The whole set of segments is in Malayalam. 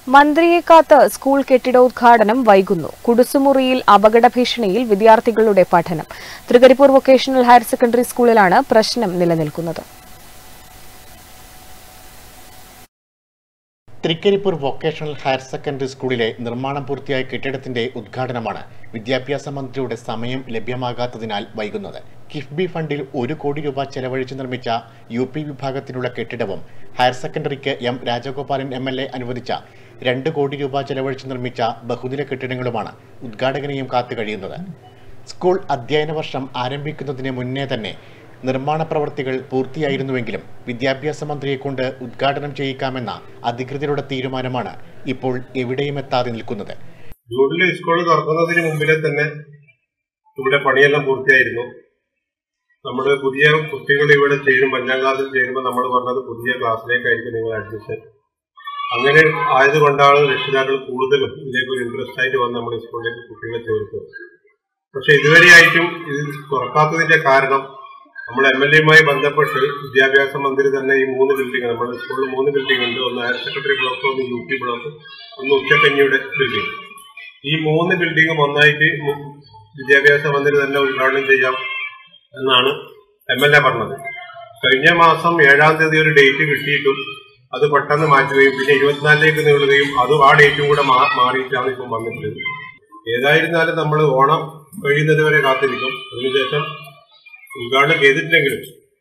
മന്ത്രിയെ കാത്ത് സ്കൂൾ കെട്ടിടോദ്ഘാടനം വൈകുന്നു കുടുസുമുറിയിൽ അപകട ഭീഷണിയിൽ വിദ്യാർത്ഥികളുടെ പഠനം തൃക്കരിപ്പൂർ വൊക്കേഷണൽ ഹയർ സെക്കൻഡറി സ്കൂളിലാണ് പ്രശ്നം നിലനിൽക്കുന്നത് തൃക്കരിപ്പൂർ വൊക്കേഷണൽ ഹയർ സെക്കൻഡറി സ്കൂളിലെ നിർമ്മാണം പൂർത്തിയായ കെട്ടിടത്തിന്റെ ഉദ്ഘാടനമാണ് വിദ്യാഭ്യാസ മന്ത്രിയുടെ സമയം ലഭ്യമാകാത്തതിനാൽ വൈകുന്നത് കിഫ്ബി ഫണ്ടിൽ ഒരു കോടി രൂപ ചെലവഴിച്ച് നിർമ്മിച്ച യു പി വിഭാഗത്തിനുള്ള കെട്ടിടവും ഹയർ സെക്കൻഡറിക്ക് M Rajagopalan M L A അനുവദിച്ച രണ്ട് കോടി രൂപ ചെലവഴിച്ച് നിർമ്മിച്ച ബഹുനില കെട്ടിടങ്ങളുമാണ് ഉദ്ഘാടകനെയും കാത്തു കഴിയുന്നത് സ്കൂൾ അധ്യയന വർഷം ആരംഭിക്കുന്നതിന് മുന്നേ തന്നെ നിർമ്മാണ പ്രവർത്തികൾ പൂർത്തിയായിരുന്നുവെങ്കിലും വിദ്യാഭ്യാസ മന്ത്രിയെ കൊണ്ട് ഉദ്ഘാടനം ചെയ്യിക്കാമെന്ന അധികൃതരുടെ തീരുമാനമാണ് ഇപ്പോൾ എവിടെയും എത്താതെ നിൽക്കുന്നത് ജൂണിൽ സ്കൂൾ തുറക്കുന്നതിന് മുമ്പിലെ തന്നെ ഇവിടെ പണിയെല്ലാം പൂർത്തിയായിരുന്നു നമ്മൾ പുതിയ കുട്ടികൾ ഇവിടെ ചേരും അഞ്ചാം ക്ലാസ്സിൽ ചേരുമ്പോൾ നമ്മൾ പറഞ്ഞത് പുതിയ ക്ലാസ്സിലേക്കായിരിക്കും നിങ്ങൾ അഡ്മിഷൻ അങ്ങനെ ആയതുകൊണ്ടാണ് രക്ഷിതാക്കൾ കൂടുതലും ഇതിലേക്ക് ഒരു ഇൻട്രസ്റ്റ് ആയിട്ട് വന്ന് നമ്മുടെ സ്കൂളിലേക്ക് കുട്ടികളെ ചേർത്തത് പക്ഷെ ഇതുവരെയായിട്ടും ഇത് തുറക്കാത്തതിന്റെ കാരണം നമ്മൾ എം എൽ എയുമായി ബന്ധപ്പെട്ട് വിദ്യാഭ്യാസ മന്ത്രി തന്നെ ഈ മൂന്ന് ബിൽഡിംഗ് നമ്മുടെ സ്കൂളിൽ മൂന്ന് ബിൽഡിംഗ് ഉണ്ട് ഒന്ന് ഹയർ സെക്കൻഡറി ബ്ലോക്ക് ഒന്ന് യു പി ബ്ലോക്ക് ഒന്ന് ഉച്ചക്കഞ്ഞിയുടെ ബിൽഡിംഗ് ഈ മൂന്ന് ബിൽഡിംഗും ഒന്നായിട്ട് മു- വിദ്യാഭ്യാസ മന്ത്രി തന്നെ ഉദ്ഘാടനം ചെയ്യാം എന്നാണ് എം എൽ എ പറഞ്ഞത് കഴിഞ്ഞ മാസം ഏഴാം തീയതി ഒരു ഡേറ്റ് കിട്ടിയിട്ടും അത് പെട്ടെന്ന് മാറ്റുകയും പിന്നെ ഇരുപത്തിനാലിലേക്ക് നീളുകയും അതും ആ ഡേറ്റും കൂടെ മാ- മാറിയിട്ടാണ് ഇപ്പം വന്നിട്ടുള്ളത് ഏതായിരുന്നാലും നമ്മൾ ഓണം കഴിയുന്നത് വരെ കാത്തിരിക്കും അതിനുശേഷം ഉദ്ഘാടനം ചെയ്തിട്ടില്ലെങ്കിലും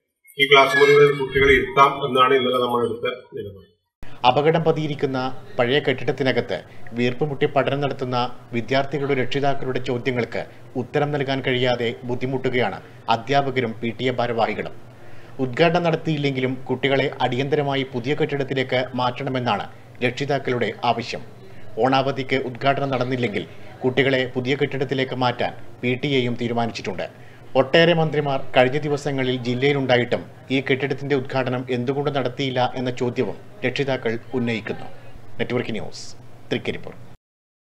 ഈ ക്ലാസ് മുറികളിൽ കുട്ടികളെ ഇരുത്താം എന്നാണ് ഇന്നലെ നമ്മൾ എടുത്ത നിലപാട് അപകടം പതിയിരിക്കുന്ന പഴയ കെട്ടിടത്തിനകത്ത് വീർപ്പുമുട്ടി പഠനം നടത്തുന്ന വിദ്യാർത്ഥികളുടെ രക്ഷിതാക്കളുടെ ചോദ്യങ്ങൾക്ക് ഉത്തരം നൽകാൻ കഴിയാതെ ബുദ്ധിമുട്ടുകയാണ് അധ്യാപകരും പി ടി എ ഭാരവാഹികളും ഉദ്ഘാടനം നടത്തിയില്ലെങ്കിലും കുട്ടികളെ അടിയന്തരമായി പുതിയ കെട്ടിടത്തിലേക്ക് മാറ്റണമെന്നാണ് രക്ഷിതാക്കളുടെ ആവശ്യം ഓണാവധിക്ക് ഉദ്ഘാടനം നടന്നില്ലെങ്കിൽ കുട്ടികളെ പുതിയ കെട്ടിടത്തിലേക്ക് മാറ്റാൻ പി ടി എയും തീരുമാനിച്ചിട്ടുണ്ട് ഒട്ടേറെ മന്ത്രിമാർ കഴിഞ്ഞ ദിവസങ്ങളിൽ ജില്ലയിലുണ്ടായിട്ടും ഈ കെട്ടിടത്തിന്റെ ഉദ്ഘാടനം എന്തുകൊണ്ട് നടത്തിയില്ല എന്ന ചോദ്യവും രക്ഷിതാക്കൾ ഉന്നയിക്കുന്നു നെറ്റ്വർക്ക് ന്യൂസ് തൃക്കരിപ്പൂർ